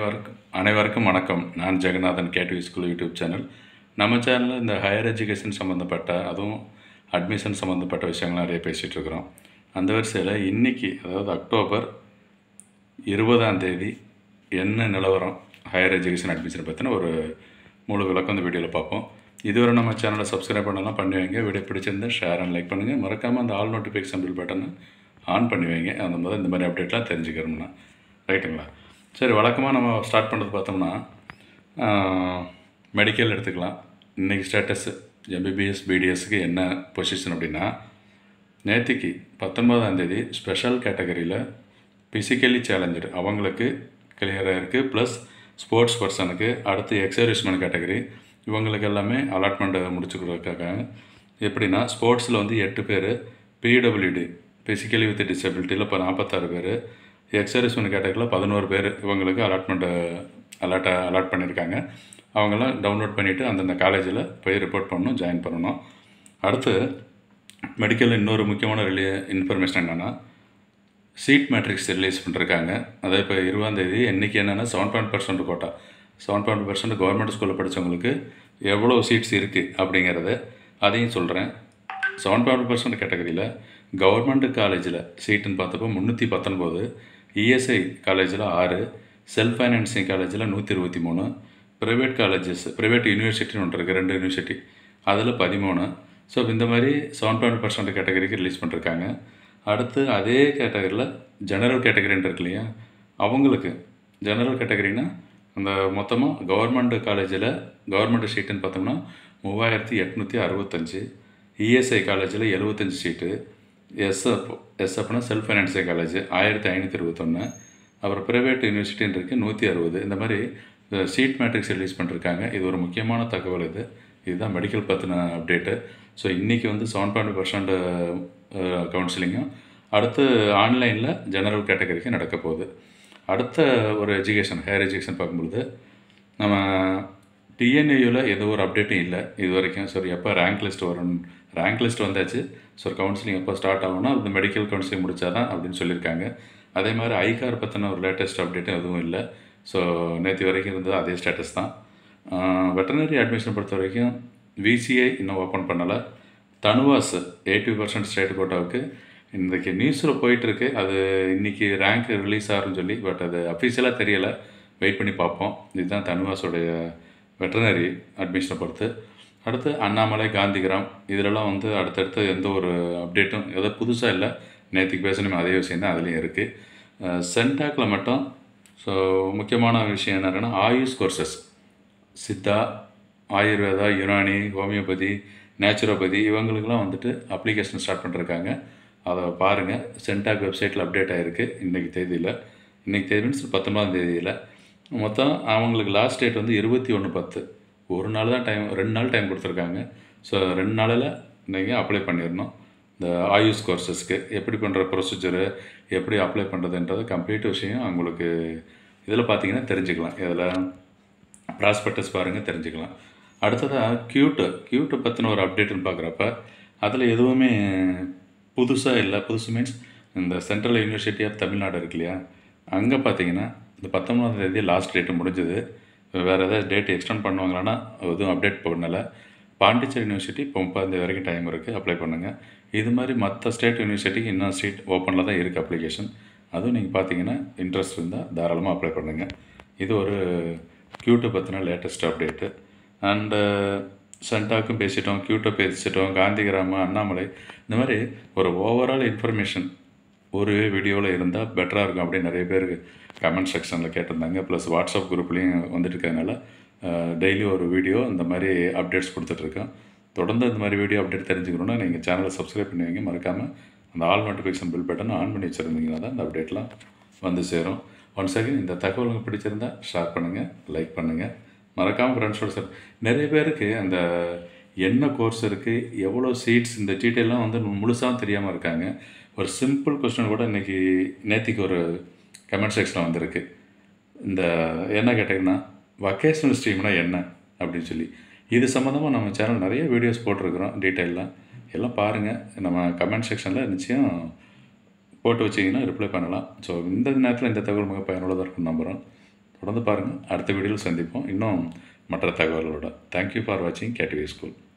அனைவருக்கும் அனைவருக்கும் வணக்கம் நான் Jagannathan KTV school YouTube channel நம்ம சேனலில் இந்த ஹையர் எஜுகேஷன் சம்மந்தப்பட்ட அதுவும் அட்மிஷன் சம்மந்தப்பட்ட விஷயங்கள் நிறைய பேசிகிட்டு இருக்கிறோம் அந்த வரிசையில் இன்றைக்கி அதாவது அக்டோபர் இருபதாம் தேதி என்ன நிலவரம் ஹையர் எஜுகேஷன் அட்மிஷன் பற்றின ஒரு முழு விளக்கம் இந்த வீடியோவில் பார்ப்போம் இதுவரை நம்ம சேனலை சப்ஸ்கிரைப் பண்ணலாம் பண்ணி வைங்க வீடியோ பிடிச்சிருந்தா ஷேர் அண்ட் லைக் பண்ணுங்கள் மறக்காமல் அந்த ஆல் நோட்டிஃபிகேஷன் பில் பட்டனை ஆன் பண்ணி வைங்க அந்த மாதிரி இந்த மாதிரி அப்டேட்லாம் தெரிஞ்சுக்கிறோம்னா ரைட்டுங்களா சரி வழக்கமாக நம்ம ஸ்டார்ட் பண்ணுறது பார்த்தோம்னா மெடிக்கல் எடுத்துக்கலாம் இன்றைக்கி ஸ்டேட்டஸ் எம்பிபிஎஸ் பிடிஎஸ்க்கு என்ன பொசிஷன் அப்படின்னா நேற்றுக்கு பத்தொன்பதாம் தேதி ஸ்பெஷல் கேட்டகரியில் ஃபிசிக்கலி சேலஞ்சடு அவங்களுக்கு கிளியராக இருக்குது ப்ளஸ் ஸ்போர்ட்ஸ் பர்சனுக்கு அடுத்து எக்ஸர்விஸ்மெண்ட் கேட்டகரி இவங்களுக்கு எல்லாமே அலாட்மெண்ட்டை முடிச்சு கொடுத்துருக்காங்க எப்படின்னா ஸ்போர்ட்ஸில் வந்து எட்டு பேர் பிடபிள்யூடி ஃபிசிக்கலி வித் டிசபிலிட்டியில் இப்போ நாற்பத்தாறு பேர் எக்ஸர்விஸ்மெண்ட் கேட்டகரியில் பதினோரு பேர் இவங்களுக்கு அலாட்மெண்ட்டை அலாட்டை அலாட் பண்ணியிருக்காங்க அவங்களாம் டவுன்லோட் பண்ணிவிட்டு அந்தந்த காலேஜில் போய் ரிப்போர்ட் பண்ணணும் ஜாயின் பண்ணணும் அடுத்து மெடிக்கல் இன்னொரு முக்கியமான ரிலி இன்ஃபர்மேஷன் என்னென்னா சீட் மேட்ரிக்ஸ் ரிலீஸ் பண்ணிருக்காங்க அதாவது இப்போ இருபதாந்தேதி என்றைக்கு என்னென்னா seven point percent quota seven point percent government ஸ்கூலில் படித்தவங்களுக்கு எவ்வளோ சீட்ஸ் இருக்குது அப்படிங்கிறத அதையும் சொல்கிறேன் செவன் பாயிண்ட் பர்சன்ட் கேட்டகரியில் கவர்மெண்ட் காலேஜில் சீட்டுன்னு பார்த்தப்போ முந்நூற்றி பத்தொன்பது இஎஸ்ஐ காலேஜில் ஆறு செல்ஃப் ஃபைனான்சிங் காலேஜில் நூற்றி இருபத்தி மூணு ப்ரைவேட் காலேஜஸ் ப்ரைவேட் யூனிவர்சிட்டின்னு ஒன்று இருக்குது ரெண்டு யூனிவர்சிட்டி அதில் பதிமூணு ஸோ இந்த மாதிரி செவன் பாயிண்ட் பர்சன்ட் கேட்டகரிக்கு ரிலீஸ் பண்ணிருக்காங்க அடுத்து அதே கேட்டகரியில் ஜெனரல் கேட்டகரின்னு இருக்கு இல்லையா அவங்களுக்கு ஜெனரல் கேட்டகரினா அந்த மொத்தமாக கவர்மெண்ட் காலேஜில் கவர்மெண்ட் சீட்டுன்னு பார்த்தோம்னா மூவாயிரத்தி எட்நூற்றி அறுபத்தஞ்சு இஎஸ்ஐ காலேஜில் எழுபத்தஞ்சு சீட்டு எஸ்எப் எஸ்எப்னா செல்ஃப் ஃபைனான்சிங் காலேஜ் ஆயிரத்தி ஐநூற்றி இருபத்தொன்று அப்புறம் ப்ரைவேட் யூனிவர்சிட்டின்னு இருக்குது நூற்றி அறுபது இந்த மாதிரி சீட் மேட்ரிக்ஸ் ரிலீஸ் பண்ணிருக்காங்க இது ஒரு முக்கியமான தகவல் இது இதுதான் மெடிக்கல் பற்றின அப்டேட்டு ஸோ இன்றைக்கி வந்து செவன் பாயிண்ட் பர்சன்ட் கவுன்சிலிங்கும் அடுத்து ஆன்லைனில் ஜெனரல் கேட்டகரிக்கு நடக்க போகுது அடுத்த ஒரு எஜுகேஷன் ஹையர் எஜுகேஷன் பார்க்கும்பொழுது நம்ம டிஎன்ஏயூவில் எந்த ஒரு அப்டேட்டும் இல்லை இது வரைக்கும் சரி எப்போ ரேங்க் லிஸ்ட் வரும் ரேங்க் லிஸ்ட் வந்தாச்சு ஸோ கவுன்சிலிங் எப்போ ஸ்டார்ட் ஆகும்னா அது மெடிக்கல் கவுன்சிலிங் முடிச்சா தான் அப்படின்னு சொல்லியிருக்காங்க அதே மாதிரி ஐகார் பற்றின ஒரு லேட்டஸ்ட் அப்டேட்டும் எதுவும் இல்லை ஸோ நேற்று வரைக்கும் இருந்தது அதே ஸ்டேட்டஸ் தான் வெட்டனரி அட்மிஷன் பொறுத்த வரைக்கும் விசிஐ இன்னும் ஓப்பன் பண்ணலை தனுவாஸ் எயிட்டி பர்சன்ட் ஸ்டேட் கோட்டாவுக்கு இன்றைக்கி நியூஸில் போயிட்டுருக்கு அது இன்றைக்கி ரேங்க் ரிலீஸ் ஆகும்னு சொல்லி பட் அது அஃபீஷியலாக தெரியலை வெயிட் பண்ணி பார்ப்போம் இதுதான் தனுவாஸோடைய வெட்டனரி அட்மிஷனை பொறுத்து அடுத்து அண்ணாமலை காந்திகிராம் இதிலலாம் வந்து அடுத்தடுத்து எந்த ஒரு அப்டேட்டும் எதோ புதுசாக இல்லை நேற்றுக்கு பேசணுமே அதே விஷயம் தான் அதுலேயும் இருக்குது சென்டாக்கில் மட்டும் ஸோ முக்கியமான விஷயம் என்னன்னா AYUSH courses Siddha Ayurveda Unani homeopathy naturopathy இவங்களுக்கெல்லாம் வந்துட்டு அப்ளிகேஷன் ஸ்டார்ட் பண்ணிருக்காங்க அதை பாருங்கள் சென்டாக் வெப்சைட்டில் அப்டேட் ஆகிருக்கு இன்றைக்கி தேதியில் இன்றைக்கி தேதி மீன்ஸ் பத்தொன்பதாம் தேதியில் மொத்தம் அவங்களுக்கு லாஸ்ட் டேட் வந்து இருபத்தி ஒன்று பத்து ஒரு நாள் தான் டைம் ரெண்டு நாள் டைம் கொடுத்துருக்காங்க ஸோ ரெண்டு நாளில் நீங்கள் அப்ளை பண்ணிடணும் இந்த ஆயுஷ் கோர்சஸ்க்கு எப்படி பண்ணுற ப்ரொசீஜரு எப்படி அப்ளை பண்ணுறதுன்றது கம்ப்ளீட் விஷயம் அவங்களுக்கு இதில் பார்த்தீங்கன்னா தெரிஞ்சுக்கலாம் இதில் ப்ராஸ்பெக்டஸ் பாருங்கள் தெரிஞ்சுக்கலாம் அடுத்ததாக க்யூட்டு க்யூட்டை பற்றின ஒரு அப்டேட்டுன்னு பார்க்குறப்ப அதில் எதுவுமே புதுசாக இல்லை புதுசு மீன்ஸ் இந்த சென்ட்ரல் யூனிவர்சிட்டி ஆஃப் தமிழ்நாடு இருக்கு இல்லையா அங்கே பார்த்தீங்கன்னா இந்த பத்தொம்பதாம் தேதி லாஸ்ட் டேட்டு முடிஞ்சது வேறு ஏதாவது டேட் எக்ஸ்டெண்ட் பண்ணுவாங்களான்னா எதுவும் அப்டேட் பண்ணலை பாண்டிச்சேரி யூனிவர்சிட்டி இப்போ முப்பதாந்தேதி வரைக்கும் டைம் இருக்குது அப்ளை பண்ணுங்கள் இது மாதிரி மற்ற ஸ்டேட் யூனிவர்சிட்டிக்கு இன்னும் ஸ்ட்ரீட் ஓப்பனில் தான் இருக்குது அப்ளிகேஷன் அதுவும் நீங்கள் பார்த்தீங்கன்னா இன்ட்ரெஸ்ட் இருந்தால் தாராளமாக அப்ளை பண்ணுங்கள் இது ஒரு க்யூட்டை பற்றின லேட்டஸ்ட் அப்டேட்டு அண்டு சென்டாக்கும் பேசிட்டோம் க்யூட்டை பேசிட்டோம் காந்திகிராமம் அண்ணாமலை இந்த மாதிரி ஒரு ஓவரால் இன்ஃபர்மேஷன் ஒரு வீடியோவில் இருந்தால் பெட்டராக இருக்கும் அப்படின்னு நிறைய பேர் கமெண்ட் செக்ஷனில் கேட்டிருந்தாங்க ப்ளஸ் வாட்ஸ்அப் குரூப்லேயும் வந்துட்டு இருக்கிறதுனால டெய்லி ஒரு வீடியோ இந்த மாதிரி அப்டேட்ஸ் கொடுத்துட்ருக்கோம் தொடர்ந்து இந்த மாதிரி வீடியோ அப்டேட் தெரிஞ்சுக்கணுன்னா நீங்கள் சேனலை சப்ஸ்கிரைப் பண்ணி வைங்க மறக்காமல் அந்த all notification bell button on பண்ணி வச்சுருந்தீங்கன்னா தான் இந்த அப்டேட்லாம் வந்து சேரும் ஒன்ஸ் அகேன் இந்த தகவல் உங்களுக்கு பிடிச்சிருந்தா ஷேர் பண்ணுங்கள் லைக் பண்ணுங்கள் மறக்காமல் ஃப்ரெண்ட்ஸோட சார் நிறைய பேருக்கு அந்த என்ன கோர்ஸ் இருக்குது எவ்வளோ சீட்ஸ் இந்த டீட்டெயிலாம் வந்து முழுசாக தெரியாமல் இருக்காங்க ஒரு சிம்பிள் கொஸ்டின் கூட இன்றைக்கி நேற்றுக்கு ஒரு கமெண்ட் செக்ஷனில் வந்திருக்கு இந்த என்ன கேட்டிங்கன்னா வொக்கேஷனல் ஸ்ட்ரீம்னா என்ன அப்படின்னு சொல்லி இது சம்மந்தமாக நம்ம சேனல் நிறைய வீடியோஸ் போட்டிருக்கிறோம் டீட்டெயிலாக எல்லாம் பாருங்கள் நம்ம கமெண்ட் செக்ஷனில் நிச்சயம் போட்டு வச்சிங்கன்னா ரிப்ளை பண்ணலாம் ஸோ இந்த நேரத்தில் இந்த தகவல் மிக பயனுள்ளதாக இருக்கும் நம்புகிறோம் தொடர்ந்து பாருங்கள் அடுத்த வீடியோவில் சந்திப்போம் இன்னும் மற்ற தகவல்களோட தேங்க்யூ ஃபார் வாட்சிங் கேடிவி ஸ்கூல்